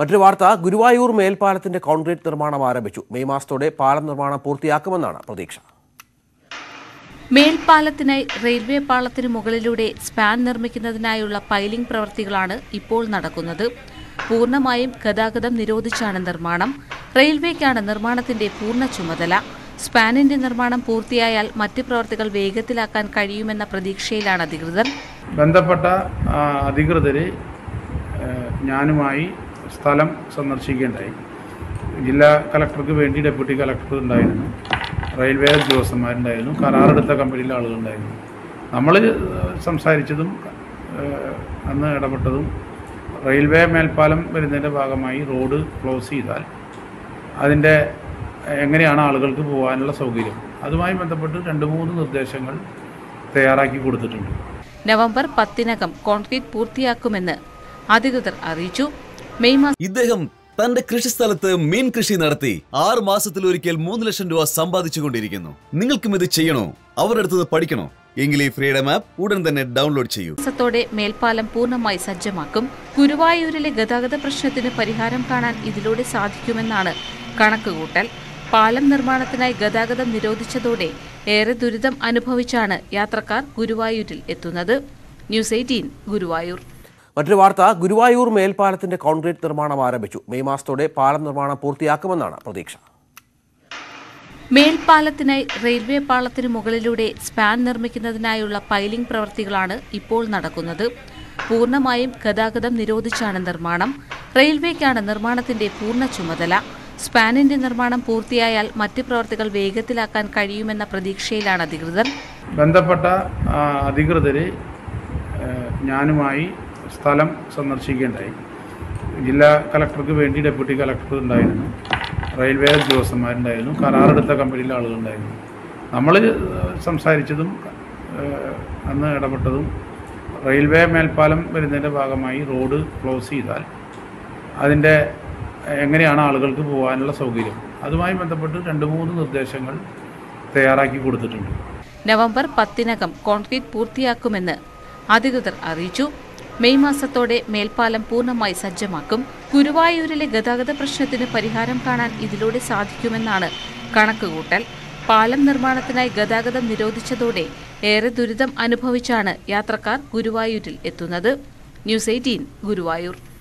മറ്റൊരു വാർത്ത ഗുരുവായൂർ മേൽപ്പാലത്തിന്റെ കോൺക്രീറ്റ് നിർമ്മാണം ആരംഭിച്ചു മെയ് മാസത്തോടെ പാലം നിർമ്മാണം പൂർത്തിയാക്കുമെന്നാണ് പ്രതീക്ഷ മേൽപ്പാലത്തിനായി റെയിൽവേ പാളത്തിന് മുകളിലൂടെ സ്പാൻ നിർമ്മിക്കുന്നതിനായുള്ള പൈലിംഗ് പ്രവൃത്തികളാണ് ഇപ്പോൾ നടക്കുന്നത് പൂർണ്ണമായും ഗതാഗതം നിരോധിച്ചാണ് നിർമ്മാണം റെയിൽവേക്കാണ് നിർമ്മാണത്തിന്റെ പൂർണ്ണ ചുമതല സ്പാനിന്റെ നിർമ്മാണം പൂർത്തിയായാൽ മറ്റ് പ്രവൃത്തികൾ വേഗത്തിലാക്കാൻ കഴിയുമെന്ന പ്രതീക്ഷയിലാണ് അധികൃതർ ബന്ധപ്പെട്ട ആ, അധികൃതര് ആ, ഞാനുമായി സ്ഥലം സന്ദർശിക്കേണ്ടായി ജില്ലാ കളക്ടർക്ക് വേണ്ടി ഡെപ്യൂട്ടി കളക്ടർ ഉണ്ടായിരുന്നു റെയിൽവേ ഉദ്യോഗസ്ഥന്മാരുണ്ടായിരുന്നു കരാറെടുത്ത കമ്പനിയിലെ ആളുകളുണ്ടായിരുന്നു നമ്മൾ സംസാരിച്ചതും ആ, അന്ന് ഇടപെട്ടതും റെയിൽവേ മേൽപ്പാലം വരുന്നതിൻ്റെ ഭാഗമായി റോഡ് ക്ലോസ് ചെയ്താൽ അതിൻ്റെ എങ്ങനെയാണ് ആളുകൾക്ക് പോകാനുള്ള സൗകര്യം അതുമായി ബന്ധപ്പെട്ട് രണ്ട് മൂന്ന് നിർദ്ദേശങ്ങൾ തയ്യാറാക്കി കൊടുത്തിട്ടുണ്ട് നവംബർ പത്തിനകം കോൺക്രീറ്റ് പൂർത്തിയാക്കുമെന്ന് അധികൃതർ അറിയിച്ചു മെയ് മാസം ഇദ്ദേഹം തന്റെ കൃഷിസ്ഥലത്ത് മീൻ കൃഷി നടത്തി ആറ് മാസത്തിൽ ഒരിക്കൽ മൂന്ന് ലക്ഷം രൂപ സമ്പാദിച്ചുകൊണ്ടിരിക്കുന്നു നിങ്ങൾക്കും ഇത് ചെയ്യണോ അവരുടെ അടുത്ത് പഠിക്കണോ എങ്കിൽ ഈ ഫ്രീഡം ആപ്പ് ഉടൻ തന്നെ ഡൗൺലോഡ് ചെയ്യൂ മാസത്തോടെ മേൽപ്പാലം പൂർണ്ണമായി സജ്ജമാക്കും ഗുരുവായൂരിലെ ഗതാഗത പ്രശ്നത്തിന് പരിഹാരം കാണാൻ ഇതിലൂടെ സാധിക്കുമെന്നാണ് കണക്കുകൂട്ടൽ പാലം നിർമ്മാണത്തിനായി ഗതാഗതം നിരോധിച്ചതോടെ ഏറെ ദുരിതം അനുഭവിച്ചാണ് യാത്രക്കാർ ഗുരുവായൂരിൽ എത്തുന്നത് ന്യൂസ് എയ്റ്റീൻ ഗുരുവായൂർ മറ്റൊരു വാർത്ത ഗുരുവായൂർ മേൽപ്പാലത്തിന്റെ കോൺക്രീറ്റ് നിർമ്മാണം ആരംഭിച്ചു മെയ് മാസത്തോടെ പാലം നിർമ്മാണം പൂർത്തിയാക്കുമെന്നാണ് പ്രതീക്ഷ മേൽപ്പാലത്തിനായി റെയിൽവേ പാളത്തിന് മുകളിലൂടെ സ്പാൻ നിർമ്മിക്കുന്നതിനായുള്ള പൈലിംഗ് പ്രവൃത്തികളാണ് ഇപ്പോൾ നടക്കുന്നത് പൂർണ്ണമായും ഗതാഗതം നിരോധിച്ചാണ് നിർമ്മാണം റെയിൽവേക്കാണ് നിർമ്മാണത്തിന്റെ പൂർണ്ണ ചുമതല സ്പാനിന്റെ നിർമ്മാണം പൂർത്തിയായാൽ മറ്റ് പ്രവൃത്തികൾ വേഗത്തിലാക്കാൻ കഴിയുമെന്ന പ്രതീക്ഷയിലാണ് അധികൃതർ ബന്ധപ്പെട്ട ആ, അധികൃതര് ആ, ഞാനുമായി സ്ഥലം സന്ദർശിക്കേണ്ടായി ജില്ലാ കളക്ടർക്ക് വേണ്ടി ഡെപ്യൂട്ടി കളക്ടർ ഉണ്ടായിരുന്നു റെയിൽവേ ഉദ്യോഗസ്ഥന്മാരുണ്ടായിരുന്നു കരാറെടുത്ത കമ്പനിയിലെ ആളുകളുണ്ടായിരുന്നു നമ്മൾ സംസാരിച്ചതും ആ, അന്ന് ഇടപെട്ടതും റെയിൽവേ മേൽപ്പാലം വരുന്നതിൻ്റെ ഭാഗമായി റോഡ് ക്ലോസ് ചെയ്താൽ അതിൻ്റെ എങ്ങനെയാണ് ആളുകൾക്ക് പോകാനുള്ള സൗകര്യം അതുമായി ബന്ധപ്പെട്ട് രണ്ട് മൂന്ന് നിർദ്ദേശങ്ങൾ തയ്യാറാക്കി കൊടുത്തിട്ടുണ്ട് നവംബർ പത്തിനകം കോൺക്രീറ്റ് പൂർത്തിയാക്കുമെന്ന് അധികൃതർ അറിയിച്ചു മെയ് മാസത്തോടെ മേൽപ്പാലം പൂർണ്ണമായി സജ്ജമാക്കും ഗുരുവായൂരിലെ ഗതാഗത പ്രശ്നത്തിന് പരിഹാരം കാണാൻ ഇതിലൂടെ സാധിക്കുമെന്നാണ് കണക്കുകൂട്ടൽ പാലം നിർമ്മാണത്തിനായി ഗതാഗതം നിരോധിച്ചതോടെ ഏറെ ദുരിതം അനുഭവിച്ചാണ് യാത്രക്കാർ ഗുരുവായൂരിൽ എത്തുന്നത് ന്യൂസ് എയ്റ്റീൻ ഗുരുവായൂർ